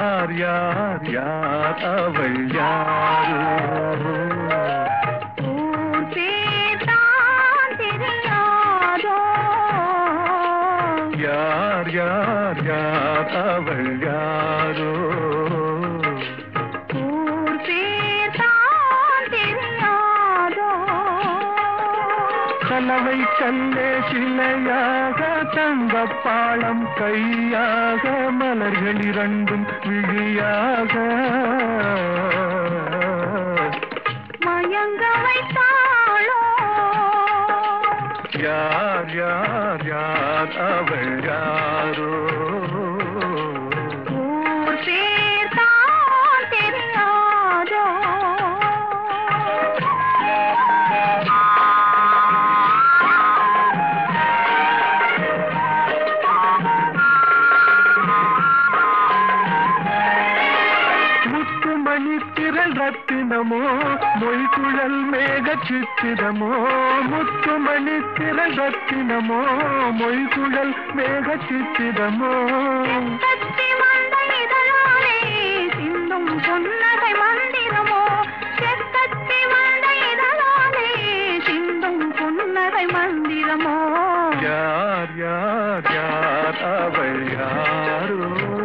யார் யார் யார் அவள் யாரோ ஊர் பேர் தான் தெரியாதோ யார் யார் யார் அவள் யாரோ ஊர் பேர் தான் தெரியாதோ கலவை கல்லே சிலையாக தங்கப்பாளம் கையாக மலர்கள் இரண்டும் விழியாக மயங்க வைத்தாளோ யார் யார் யார் அவள் யாரோ ஊர் பேர் தான் தெரியாதோ முத்துமணி திரள் ரத்தினமோ மொய்குழல் மேக சித்திரமோ முத்துமணி திரள் ரத்தினமோ மொய்குழல் மேக சித்திரமோ கத்தி வந்த இதழாலே சிந்தும் புன்னகை மந்திரமோ செக்கத்தி வந்த இதழாலே சிந்தும் புன்னகை மந்திரமோ யார் யார் யார் அவள் யாரோ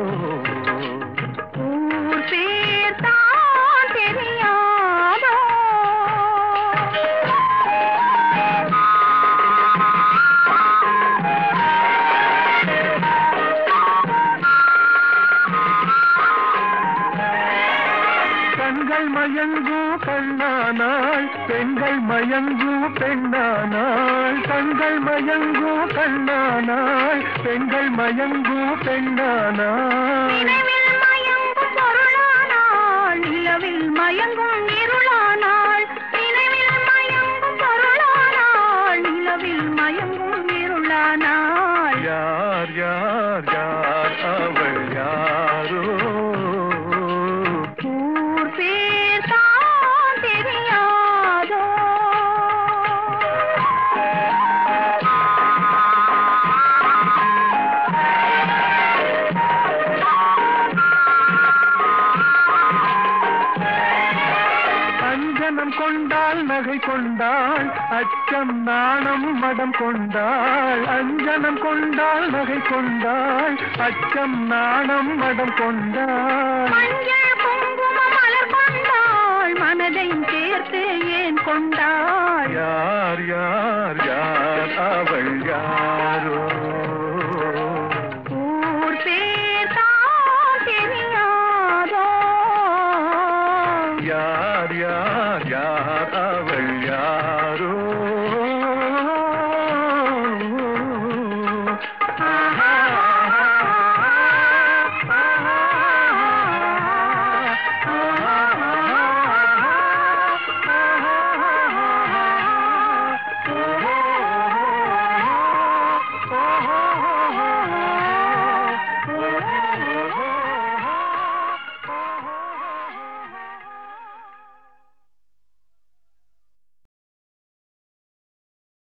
ஊர் பேர் தான் தெரியாதோ கண்கள் மயங்கும் கண்ணானாள் பெண்கள் மயங்கும் பெண்ணானாள் கண்கள் மயங்கும் கண்ணானாள் பெண்கள் மயங்கும் பெண்ணானாள் நினைவில் மயங்கும் பொருளானாள் நிலவில் மயங்கும் இருளானாள் நினைவில் மயங்கும் பொருளானாள் நிலவில் மயங்கும் இருளானாள் யார் யார் யார் அவள் யாரோ ஊர் பேர் தான் தெரியாதோ அஞ்சனம் கொண்டாள் நகை கொண்டாள் அச்சம் நாணம் மடம் கொண்டாள் அஞ்சனம் கொண்டாள் நகை கொண்டாள் அச்சம் நாணம் மடம் கொண்டாள் மஞ்சள் குங்கும மலர் கொண்டாள் மனதை சேர்த்து ஏன் கொண்டாள் யார்